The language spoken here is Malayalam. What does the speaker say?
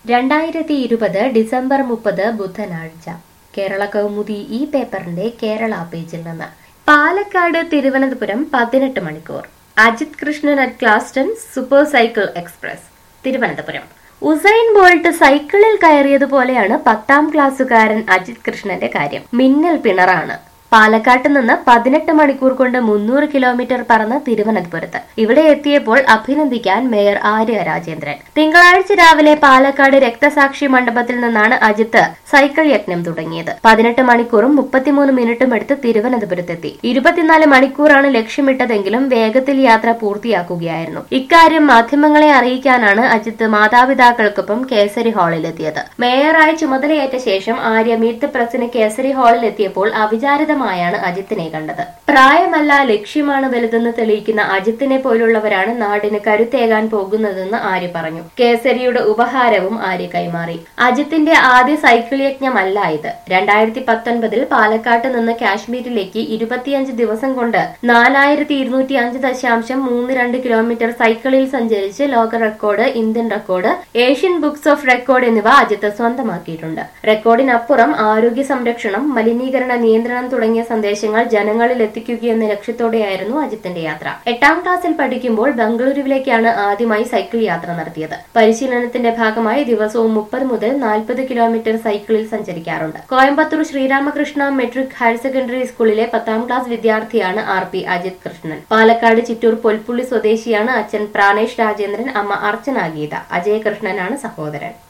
രണ്ടായിരത്തി ഇരുപത് ഡിസംബർ മുപ്പത് ബുധനാഴ്ച കേരള കൗമുദി ഈ പേപ്പറിന്റെ കേരള പേജിൽ നിന്ന് പാലക്കാട് തിരുവനന്തപുരം പതിനെട്ട് മണിക്കൂർ Ajith Krishnan at Claston super cycle express Thiruvananthapuram Usain Bolt സൈക്കിളിൽ കയറിയതുപോലെയാണ് പത്താം ക്ലാസ്സുകാരൻ അജിത് കൃഷ്ണന്റെ കാര്യം മിന്നൽ പിണറാണ് പാലക്കാട്ട് നിന്ന് പതിനെട്ട് മണിക്കൂർ കൊണ്ട് മുന്നൂറ് കിലോമീറ്റർ പറന്ന് തിരുവനന്തപുരത്ത് ഇവിടെ എത്തിയപ്പോൾ അഭിനന്ദിക്കാൻ മേയർ ആര്യ രാജേന്ദ്രൻ തിങ്കളാഴ്ച രാവിലെ പാലക്കാട് രക്തസാക്ഷി മണ്ഡപത്തിൽ നിന്നാണ് അജിത്ത് സൈക്കിൾ യജ്ഞം തുടങ്ങിയത് പതിനെട്ട് മണിക്കൂറും മുപ്പത്തിമൂന്ന് മിനിറ്റും എടുത്ത് തിരുവനന്തപുരത്തെത്തി ഇരുപത്തിനാല് മണിക്കൂറാണ് ലക്ഷ്യമിട്ടതെങ്കിലും വേഗത്തിൽ യാത്ര പൂർത്തിയാക്കുകയായിരുന്നു ഇക്കാര്യം മാധ്യമങ്ങളെ അറിയിക്കാനാണ് അജിത്ത് മാതാപിതാക്കൾക്കൊപ്പം കേസരി ഹാളിലെത്തിയത് മേയറായി ചുമതലയേറ്റ ശേഷം ആര്യ മീറ്റ് ദ പ്രസിന് കേസരി ഹാളിലെത്തിയപ്പോൾ അവിചാരിതമായാണ് അജിത്തിനെ കണ്ടത് പ്രായമല്ല ലക്ഷ്യമാണ് വലുതെന്ന് തെളിയിക്കുന്ന അജിത്തിനെ പോലുള്ളവരാണ് നാടിന് കരുത്തേകാൻ പോകുന്നതെന്ന് ആര്യ പറഞ്ഞു കേസരിയുടെ ഉപഹാരവും ആര്യ കൈമാറി അജിത്തിന്റെ ആദ്യ സൈക്കിൾ യജ്ഞമല്ല ഇത് രണ്ടായിരത്തി പത്തൊൻപതിൽ പാലക്കാട്ട് നിന്ന് കാശ്മീരിലേക്ക് ഇരുപത്തിയഞ്ച് ദിവസം കൊണ്ട് നാലായിരത്തി ഇരുന്നൂറ്റി അഞ്ച് ദശാംശം മൂന്ന് രണ്ട് കിലോമീറ്റർ സൈക്കിളിൽ സഞ്ചരിച്ച് ലോക record Indian record Asian books of record എന്നിവ അജിത്ത് സ്വന്തമാക്കിയിട്ടുണ്ട് റെക്കോർഡിനപ്പുറം ആരോഗ്യ സംരക്ഷണം മലിനീകരണ നിയന്ത്രണം തുടങ്ങിയ സന്ദേശങ്ങൾ ജനങ്ങളിൽ എത്തിക്കുകയെന്ന ലക്ഷ്യത്തോടെയായിരുന്നു അജിത്തിന്റെ യാത്ര എട്ടാം ക്ലാസ്സിൽ പഠിക്കുമ്പോൾ ബംഗളൂരുവിലേക്കാണ് ആദ്യമായി സൈക്കിൾ യാത്ര നടത്തിയത് പരിശീലനത്തിന്റെ ഭാഗമായി ദിവസവും മുപ്പത് മുതൽ നാൽപ്പത് കിലോമീറ്റർ സൈക്കിളിൽ സഞ്ചരിക്കാറുണ്ട് Coimbatore Sri Ramakrishna metric higher secondary സ്കൂളിലെ പത്താം ക്ലാസ് വിദ്യാർത്ഥിയാണ് ആർ പി അജിത് കൃഷ്ണൻ പാലക്കാട് ചിറ്റൂർ പൊൽപ്പുള്ളി സ്വദേശിയാണ് അച്ഛൻ പ്രാണേഷ് രാജേന്ദ്രൻ അമ്മ അർച്ചന ഗീത അജയകൃഷ്ണനാണ് സഹോദരൻ